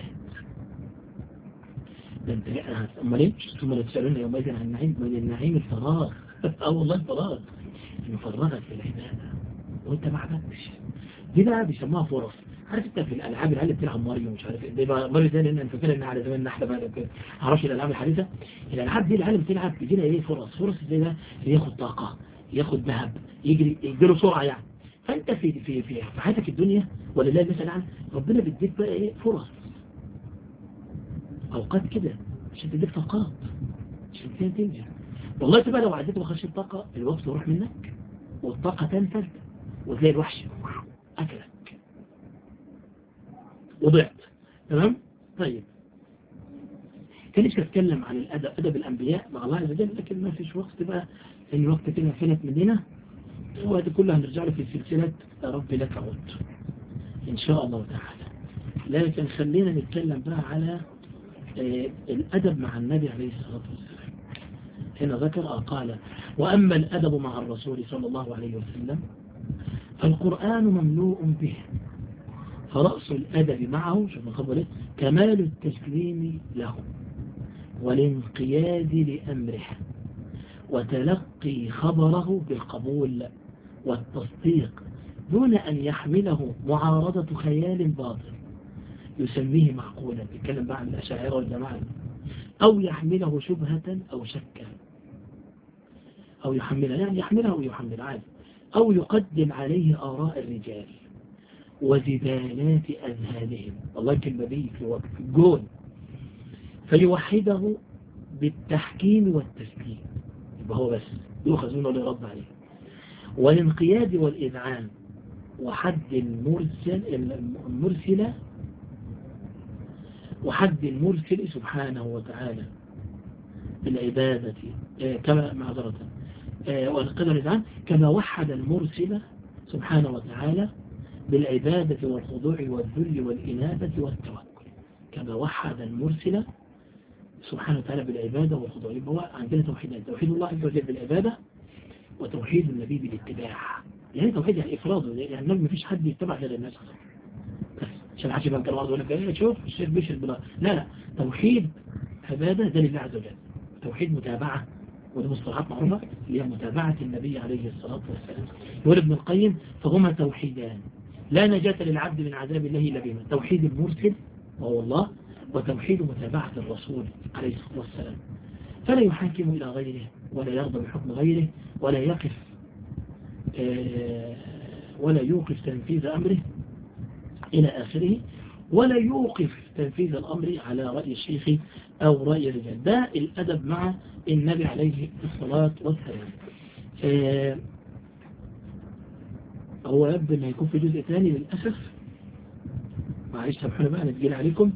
ده انت امال ايه ثم لا تسالون يومئذ عن النعيم من النعيم الفراغ اه والله الفراغ مفرغك في العباده وانت ما عبدتش دي بقى بيسموها فرص عارف انت في الالعاب العيال بتلعب ماريو مش عارف ايه ماريو ده لان انا فاكر ان على زمان احنا بقى كده اعرفش الالعاب الحديثه الالعاب دي العيال بتلعب بيجي لها ايه فرص فرص زي ده ياخد طاقه ياخد ذهب يجري يجري سرعه يعني فانت في في في, في حياتك الدنيا ولله المثل الاعلى ربنا بيديك بقى ايه فرص اوقات كده عشان تديك طاقات عشان كده تنجح والله تبقى لو عديت وخش الطاقه الوقت يروح منك والطاقه تنفذ وتلاقي الوحش اكلك وضعت تمام طيب كان نفسي اتكلم عن الادب ادب الانبياء مع الله عز وجل لكن ما فيش وقت بقى لان الوقت كده فلت مننا الوقت كله هنرجع له في سلسله ربي لك عود ان شاء الله تعالى لكن خلينا نتكلم بقى على آه الادب مع النبي عليه الصلاه والسلام هنا ذكر قال واما الادب مع الرسول صلى الله عليه وسلم فالقران مملوء به فرأس الأدب معه شوف الخبر كمال التسليم له والانقياد لأمره وتلقي خبره بالقبول والتصديق دون أن يحمله معارضة خيال باطل يسميه معقولا بيتكلم بقى عن الأشاعرة والجماعة أو يحمله شبهة أو شكا أو يحملها يعني يحملها أو يحمل عادي أو يقدم عليه آراء الرجال وزبالات أذهانهم الله كلمة دي في الجون فيوحده بالتحكيم والتسليم يبقى هو بس يؤخذ منه لرد عليه والانقياد والإذعان وحد المرسل المرسلة وحد المرسل سبحانه وتعالى بالعبادة كما معذرة والانقياد والإذعان كما وحد المرسل سبحانه وتعالى بالعبادة والخضوع والذل والإنابة والتوكل كما وحد المرسل سبحانه وتعالى بالعبادة والخضوع يبقى هو عندنا توحيدين توحيد الله عز وجل بالعبادة وتوحيد النبي بالاتباع يعني توحيد يعني إفراده يعني النبي مفيش حد يتبع غير الناس بس عشان حد يبقى كان واحد يقول لك شوف الشيخ بيشر بلا لا لا توحيد عبادة ده لله عز وجل توحيد متابعة ودي مصطلحات معروفة اللي هي متابعة النبي عليه الصلاة والسلام يقول ابن القيم فهما توحيدان لا نجاة للعبد من عذاب الله إلا بهما توحيد المرسل وهو الله وتوحيد متابعة الرسول عليه الصلاة والسلام فلا يحاكم إلى غيره ولا يرضى بحكم غيره ولا يقف ولا يوقف تنفيذ أمره إلى آخره ولا يوقف تنفيذ الأمر على رأي الشيخ أو رأي الرجال ده الأدب مع النبي عليه الصلاة والسلام هو يبدو أن هيكون في جزء ثاني للأسف معلش سامحونا بقى نتجيل عليكم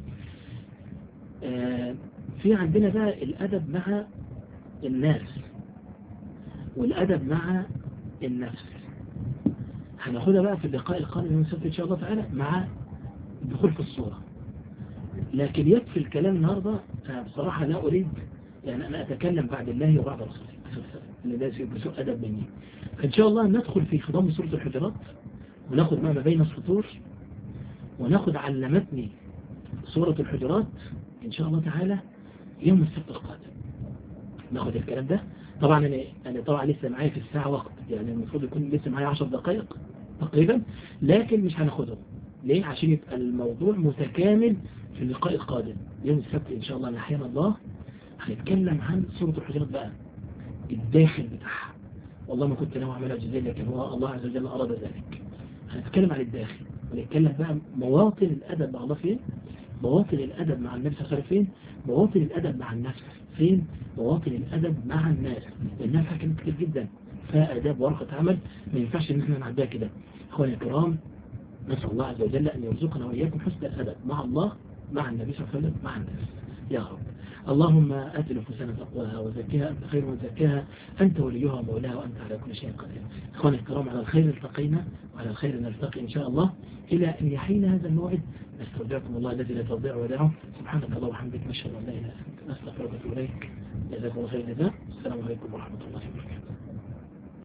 في عندنا بقى الأدب مع الناس والأدب مع النفس هناخدها بقى في اللقاء القادم من سبت إن شاء الله تعالى مع الدخول في الصورة لكن يكفي الكلام النهاردة بصراحة لا أريد يعني أنا أتكلم بعد الله وبعد رسوله اللي ده بسوء أدب مني فإن شاء الله ندخل في خضام سورة الحجرات وناخد ما بين السطور وناخد علمتني سورة الحجرات إن شاء الله تعالى يوم السبت القادم ناخد الكلام ده طبعا أنا, أنا طبعا لسه معايا في الساعة وقت يعني المفروض يكون لسه معايا 10 دقائق تقريبا لكن مش هناخدهم ليه عشان يبقى الموضوع متكامل في اللقاء القادم يوم السبت إن شاء الله نحيانا الله هنتكلم عن سورة الحجرات بقى الداخل بتاعها والله ما كنت ناوي اعملها جزيلا لكن هو الله عز وجل أراد ذلك هنتكلم عن الداخل ونتكلم بقى مواطن الأدب مع الله فين مواطن الأدب مع النبي صلى الله عليه وسلم فين مواطن الأدب مع النفس فين مواطن الأدب مع الناس لأنها فيها كلمات كتير جدا فيها آداب ورقة عمل ما ينفعش إن احنا نعديها كده إخواني الكرام نسأل الله عز وجل أن يرزقنا وإياكم حسن الأدب مع الله مع النبي صلى الله عليه وسلم مع الناس يا رب اللهم آت نفوسنا تقواها وزكيها أنت خير من زكاها أنت وليها ومولاها وأنت على كل شيء قدير إخواني الكرام على الخير التقينا وعلى الخير نلتقي إن شاء الله إلى أن يحين هذا الموعد نستودعكم الله الذي لا تضيع ودائعه سبحانك الله وبحمدك نشهد أن لا إله إلا أنت نستغفرك ونتوب إليك جزاكم الله خير الجزاء السلام عليكم ورحمة الله وبركاته